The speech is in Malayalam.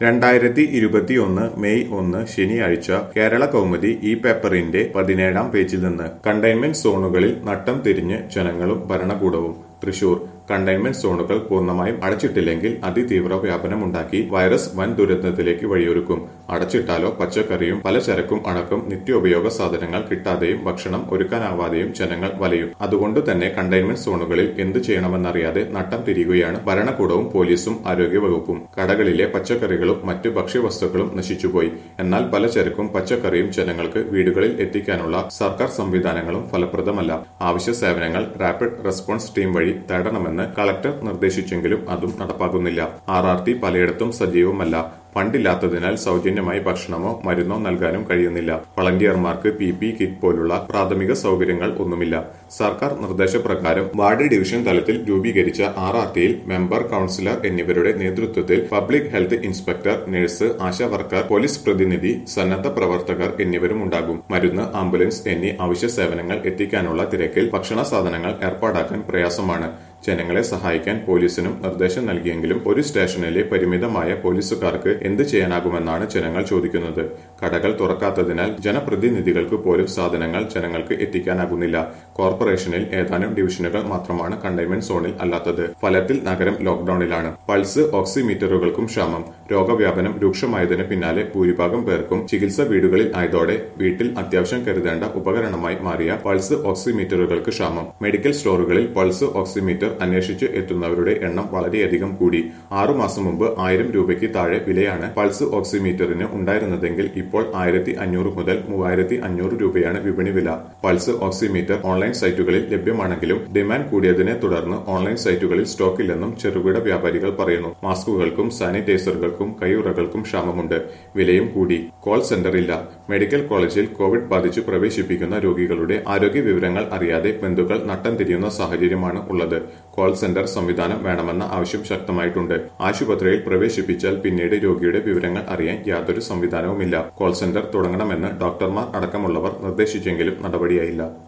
രണ്ടായിരത്തി ഇരുപത്തിയൊന്ന് മെയ് ഒന്ന് ശനിയാഴ്ച കേരള കൗമുദി ഈ പേപ്പറിന്റെ പതിനേഴാം പേജിൽ നിന്ന് കണ്ടെയ്ൻമെന്റ് സോണുകളിൽ നട്ടം തിരിഞ്ഞ് ജനങ്ങളും ഭരണകൂടവും തൃശൂർ കണ്ടെയ്ൻമെന്റ് സോണുകൾ പൂർണ്ണമായും അടച്ചിട്ടില്ലെങ്കിൽ അതിതീവ്ര വ്യാപനമുണ്ടാക്കി വൈറസ് വൻ ദുരന്തത്തിലേക്ക് വഴിയൊരുക്കും അടച്ചിട്ടാലോ പച്ചക്കറിയും പലചരക്കും അടക്കം നിത്യോപയോഗ സാധനങ്ങൾ കിട്ടാതെയും ഭക്ഷണം ഒരുക്കാനാവാതെയും ജനങ്ങൾ വലയും അതുകൊണ്ട് തന്നെ കണ്ടെയ്ൻമെന്റ് സോണുകളിൽ എന്ത് ചെയ്യണമെന്നറിയാതെ നട്ടം തിരിയുകയാണ് ഭരണകൂടവും പോലീസും ആരോഗ്യവകുപ്പും കടകളിലെ പച്ചക്കറികളും മറ്റ് ഭക്ഷ്യവസ്തുക്കളും നശിച്ചുപോയി എന്നാൽ പലചരക്കും പച്ചക്കറിയും ജനങ്ങൾക്ക് വീടുകളിൽ എത്തിക്കാനുള്ള സർക്കാർ സംവിധാനങ്ങളും ഫലപ്രദമല്ല അവശ്യ സേവനങ്ങൾ റാപ്പിഡ് റെസ്പോൺസ് ടീം വഴി തേടണമെന്ന് കളക്ടർ നിർദ്ദേശിച്ചെങ്കിലും അതും നടപ്പാക്കുന്നില്ല ആർ ആർ ടി പലയിടത്തും സജീവമല്ല ഫണ്ടില്ലാത്തതിനാൽ സൗജന്യമായി ഭക്ഷണമോ മരുന്നോ നൽകാനും കഴിയുന്നില്ല വളണ്ടിയർമാർക്ക് പി പി കിറ്റ് പോലുള്ള പ്രാഥമിക സൗകര്യങ്ങൾ ഒന്നുമില്ല സർക്കാർ നിർദ്ദേശപ്രകാരം വാർഡ് ഡിവിഷൻ തലത്തിൽ രൂപീകരിച്ച ആർ ആർ ടിയിൽ മെമ്പർ കൌൺസിലർ എന്നിവരുടെ നേതൃത്വത്തിൽ public health inspector nurse Asha worker police പ്രതിനിധി സന്നദ്ധ പ്രവർത്തകർ എന്നിവരും ഉണ്ടാകും മരുന്ന് ആംബുലൻസ് എന്നീ അവശ്യ സേവനങ്ങൾ എത്തിക്കാനുള്ള തിരക്കിൽ ഭക്ഷണ സാധനങ്ങൾ ഏർപ്പാടാക്കാൻ പ്രയാസമാണ് ജനങ്ങളെ സഹായിക്കാൻ പോലീസിനും നിർദ്ദേശം നൽകിയെങ്കിലും ഒരു സ്റ്റേഷനിലെ പരിമിതമായ പോലീസുകാർക്ക് എന്ത് ചെയ്യാനാകുമെന്നാണ് ജനങ്ങൾ ചോദിക്കുന്നത് കടകൾ തുറക്കാത്തതിനാൽ ജനപ്രതിനിധികൾക്ക് പോലും സാധനങ്ങൾ ജനങ്ങൾക്ക് എത്തിക്കാനാകുന്നില്ല കോർപ്പറേഷനിൽ ഏതാനും ഡിവിഷനുകൾ മാത്രമാണ് കണ്ടെയ്ൻമെന്റ് സോണിൽ അല്ലാത്തത് ഫലത്തിൽ നഗരം ലോക്ഡൌണിലാണ് പൾസ് ഓക്സിമീറ്ററുകൾക്കും ക്ഷാമം രോഗവ്യാപനം രൂക്ഷമായതിന് പിന്നാലെ ഭൂരിഭാഗം പേർക്കും ചികിത്സ വീടുകളിൽ ആയതോടെ വീട്ടിൽ അത്യാവശ്യം കരുതേണ്ട ഉപകരണമായി മാറിയ പൾസ് ഓക്സിമീറ്ററുകൾക്ക് ക്ഷാമം മെഡിക്കൽ സ്റ്റോറുകളിൽ പൾസ് ഓക്സിമീറ്റർ അന്വേഷിച്ച് എത്തുന്നവരുടെ എണ്ണം വളരെയധികം കൂടി ആറുമാസം മുമ്പ് ആയിരം രൂപയ്ക്ക് താഴെ വിലയാണ് പൾസ് ഓക്സിമീറ്ററിന് ഉണ്ടായിരുന്നതെങ്കിൽ ഇപ്പോൾ ആയിരത്തി അഞ്ഞൂറ് മുതൽ മൂവായിരത്തി അഞ്ഞൂറ് രൂപയാണ് വിപണി വില പൾസ് ഓക്സിമീറ്റർ ഓൺലൈൻ സൈറ്റുകളിൽ ലഭ്യമാണെങ്കിലും ഡിമാൻഡ് കൂടിയതിനെ തുടർന്ന് ഓൺലൈൻ സൈറ്റുകളിൽ സ്റ്റോക്കില്ലെന്നും ചെറുകിട വ്യാപാരികൾ പറയുന്നു മാസ്കുകൾക്കും സാനിറ്റൈസറുകൾക്കും കൈയുറകൾക്കും ക്ഷാമമുണ്ട് വിലയും കൂടി കോൾ സെന്റർ ഇല്ല മെഡിക്കൽ കോളേജിൽ കോവിഡ് ബാധിച്ച് പ്രവേശിപ്പിക്കുന്ന രോഗികളുടെ ആരോഗ്യ വിവരങ്ങൾ അറിയാതെ ബന്ധുക്കൾ നട്ടം തിരിയുന്ന സാഹചര്യമാണ് ഉള്ളത് കോൾ സെന്റർ സംവിധാനം വേണമെന്ന ആവശ്യം ശക്തമായിട്ടുണ്ട് ആശുപത്രിയിൽ പ്രവേശിപ്പിച്ചാൽ പിന്നീട് രോഗിയുടെ വിവരങ്ങൾ അറിയാൻ യാതൊരു സംവിധാനവുമില്ല കോൾ സെന്റർ തുടങ്ങണമെന്ന് ഡോക്ടർമാർ അടക്കമുള്ളവർ നിർദ്ദേശിച്ചെങ്കിലും നടപടിയായില്ല